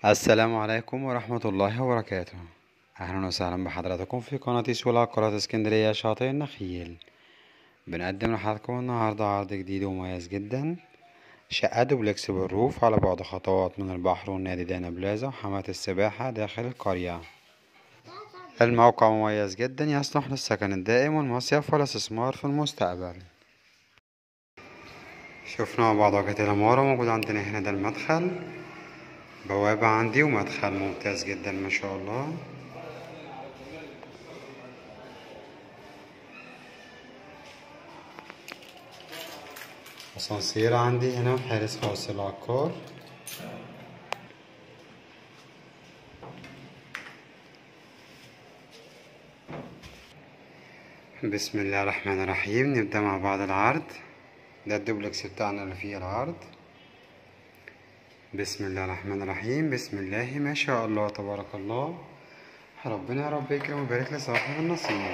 السلام عليكم ورحمة الله وبركاته أهلا وسهلا بحضراتكم في قناة سولا قناة اسكندرية شاطئ النخيل بنقدم لحضراتكم النهاردة عرض جديد ومميز جدا شقة دوبلكس بالروف على بعد خطوات من البحر والنادي دانا بلازا وحمامة السباحة داخل القرية الموقع مميز جدا يصلح للسكن الدائم والمصيف والاستثمار في المستقبل شفنا مع بعض واجهة العمارة موجود عندنا هنا ده المدخل بوابة عندي ومدخل ممتاز جدا ما شاء الله أسانسير عندي هنا وحارس خاص للعقار بسم الله الرحمن الرحيم نبدأ مع بعض العرض ده الدوبلكس بتاعنا اللي فيه العرض بسم الله الرحمن الرحيم بسم الله ما شاء الله تبارك الله ربنا يا رب يكرم ويبارك لصاحب النصيب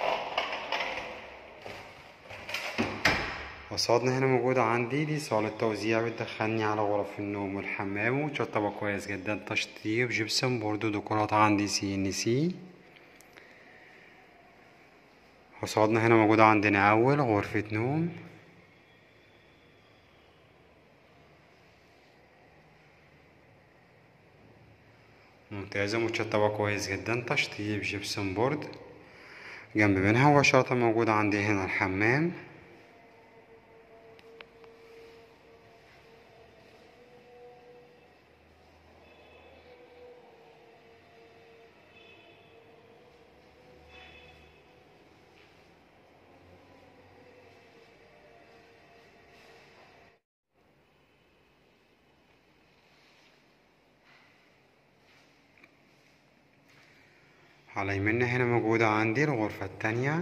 قصادنا هنا موجودة عندي دي صالة توزيع بتدخلني على غرف النوم والحمام ومتشطبة كويس جدا تشطيب جبسن بورد وديكورات عندي سي ان سي قصادنا هنا موجودة عندنا أول غرفة نوم ممتازة متشطبة كويس جدا تشطيب جبسن بورد جنب منها مباشرة موجود عندي هنا الحمام على يمنا هنا موجودة عندي الغرفة التانية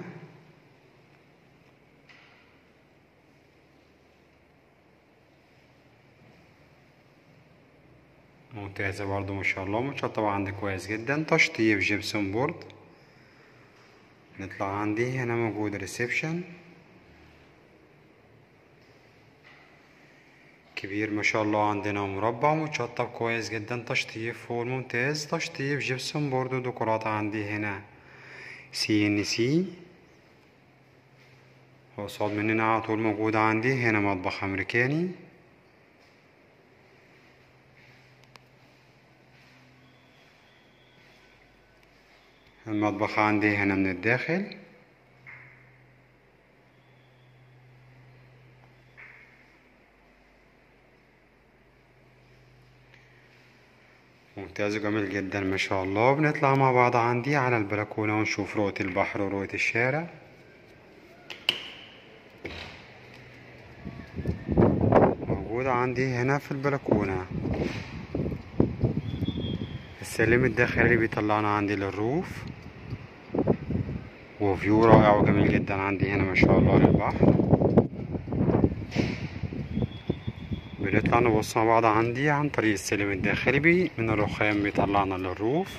ممتازة برضو ما شاء الله متشطبة عندي كويس جدا تشطيب جبسون بورد نطلع عندي هنا موجود ريسبشن كبير ما شاء الله عندنا مربع متشطب كويس جدا تشطيب فول ممتاز تشطيب جبسون بورد وديكورات عندي هنا سي ان سي قصاد مننا على طول موجود عندي هنا مطبخ امريكاني المطبخ عندي هنا من الداخل ممتاز وجميل جدا ما شاء الله بنطلع مع بعض عندي على البلكونة ونشوف رؤية البحر ورؤية الشارع موجودة عندي هنا في البلكونة السلم الداخلي بيطلعنا عندي للروف وفيو رائع وجميل جدا عندي هنا ما شاء الله للبحر بنطلع نبص مع بعض عندي عن طريق السلم الداخلي بي من الرخام بيطلعنا للروف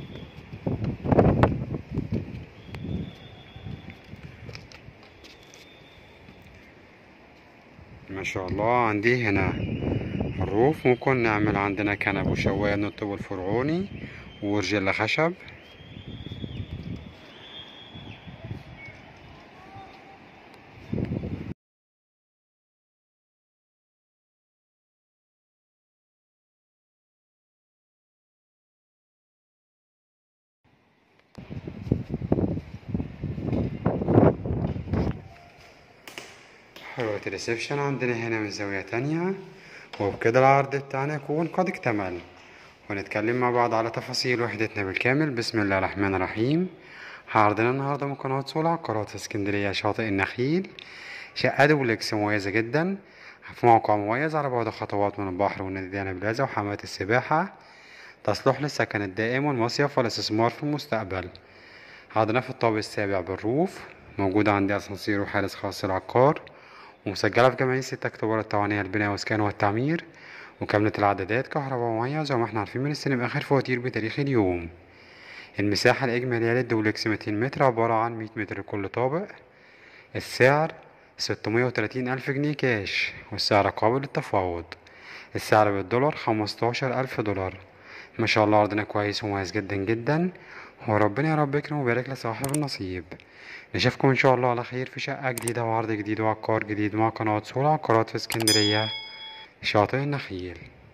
ما شاء الله عندي هنا الروف ممكن نعمل عندنا كنب وشواية من الطوب الفرعوني ورجل خشب رؤية الريسبشن عندنا هنا من زاوية تانية وبكده العرض بتاعنا يكون قد اكتمل ونتكلم مع بعض على تفاصيل وحدتنا بالكامل بسم الله الرحمن الرحيم عرضنا النهاردة من قناة سولا عقارات اسكندرية شاطئ النخيل شقة دوبلكس مميزة جدا في موقع مميز على بعد خطوات من البحر والنادي ديانا بلازا وحمامات السباحة تصلح للسكن الدائم والمصيف والاستثمار في المستقبل عرضنا في الطابق السابع بالروف موجود عندي أسانسير وحارس خاص للعقار ومسجلة في جمعية ستة أكتوبر التوانية البناء والإسكان والتعمير وكاملة العدادات كهرباء ومية زي ما احنا عارفين من السنة آخر فواتير بتاريخ اليوم المساحة الإجمالية للدوبلكس 200 متر عبارة عن 100 متر لكل طابق السعر ستمية وتلاتين ألف جنيه كاش والسعر قابل للتفاوض السعر بالدولار خمستاشر ألف دولار ما شاء الله عرضنا كويس ومميز جدا جدا وربنا يا رب يكرم ويبارك لصاحب النصيب نشوفكم ان شاء الله على خير في شقة جديدة وعرض جديد وعقار جديد مع قناة سول عقارات في اسكندرية شاطئ النخيل